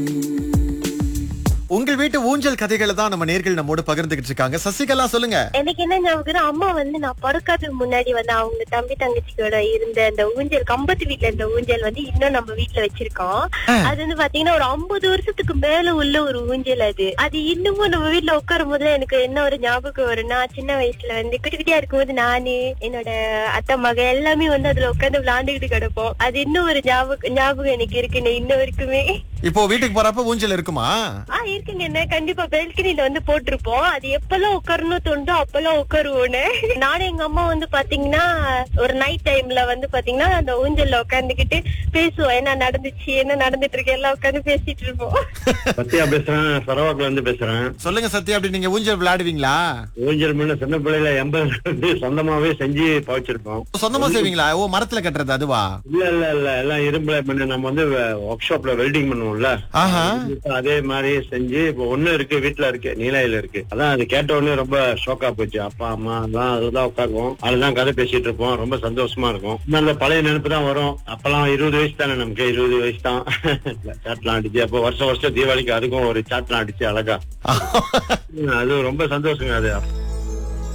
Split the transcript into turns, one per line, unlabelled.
உங்கள் வீட்டு ஊஞ்சல் கதைகளை தான் நம்ம நேர்கள் நம்மோடு பகிர்ந்துகிட்டு இருக்காங்க சசிகலா சொல்லுங்க
எனக்கு என்ன ஞாபகம் அம்மா வந்து நான் பிறக்காததுக்கு முன்னாடி வந்து அவங்க தம்பி தங்கச்சியோட இருந்த அந்த ஊஞ்சல் கம்பத்து வீட்ல இருந்த ஊஞ்சல் வந்து இன்னும் நம்ம வீட்ல வச்சிருக்கோம் அது வந்து பாத்தீங்கன்னா ஒரு ஐம்பது வருஷத்துக்கு மேல உள்ள ஒரு ஊஞ்சல் அது அது இன்னமும் நம்ம வீட்ல உட்காரும் போது எனக்கு என்ன ஒரு ஞாபகம் வரும்னா சின்ன வயசுல வந்து குட்டி குட்டியா இருக்கும்போது நானு என்னோட அத்தை மக எல்லாமே வந்து அதுல உட்கார்ந்து விளையாண்டுகிட்டு கிடப்போம் அது இன்னும் ஒரு ஞாபகம் ஞாபகம் எனக்கு இருக்குன்னு இன்ன வரைக்குமே
இப்போ வீட்டுக்கு போறப்ப ஊஞ்சல் இருக்குமா
ஆ இருக்குங்க என்ன கண்டிப்பா பெல்கனில வந்து போட்டிருப்போம் அது எப்பெல்லாம் உட்காரணும் தோண்டோ அப்பெல்லாம் உட்காருவோன்னு நானும் எங்க அம்மா வந்து பாத்தீங்கன்னா ஒரு நைட் டைம்ல வந்து பாத்தீங்கன்னா அந்த ஊஞ்சல்ல உட்காந்துக்கிட்டு பேசுவோம் என்ன நடந்துச்சு என்ன நடந்துட்டு இருக்கு எல்லாம் உட்காந்து பேசிட்டு இருப்போம்
சத்யா பேசுறேன் சரவாக்குல இருந்து பேசுறேன்
சொல்லுங்க சத்யா அப்படி நீங்க ஊஞ்சல் விளையாடுவீங்களா
ஊஞ்சல் முன்ன சின்ன பிள்ளைல எண்பது வந்து சொந்தமாவே செஞ்சு பவச்சிருப்போம்
சொந்தமா செய்வீங்களா ஓ மரத்துல கட்டுறது அதுவா
இல்ல இல்ல இல்ல எல்லாம் இரும்புல பண்ண நம்ம வந்து ஒர்க் ஷாப்ல வெல்டிங் பண்ணுவோம்ல
ஆஹா
அதே மாதிரி செஞ்சு இப்போ ஒண்ணு இருக்கு வீட்டுல இருக்கு நீலாயில இருக்கு அதான் அது கேட்ட உடனே ரொம்ப ஷோக்கா போச்சு அப்பா அம்மா எல்லாம் அதுதான் உட்காருவோம் அதுதான் கதை பேசிட்டு இருப்போம் ரொம்ப சந்தோஷமா இருக்கும் இன்னும் அந்த பழைய நினைப்பு தான் வரும் அப்பெல்லாம் இருபது வயசு தானே நமக்கு இருபது வயசு தான் சாட்லாம் அடிச்சு அப்போ வருஷம் வருஷம் தீபாவளிக்கு அதுக்கும் ஒரு சாட்லாம் அடிச்சு அழகா அது ரொம்ப சந்தோஷங்க அது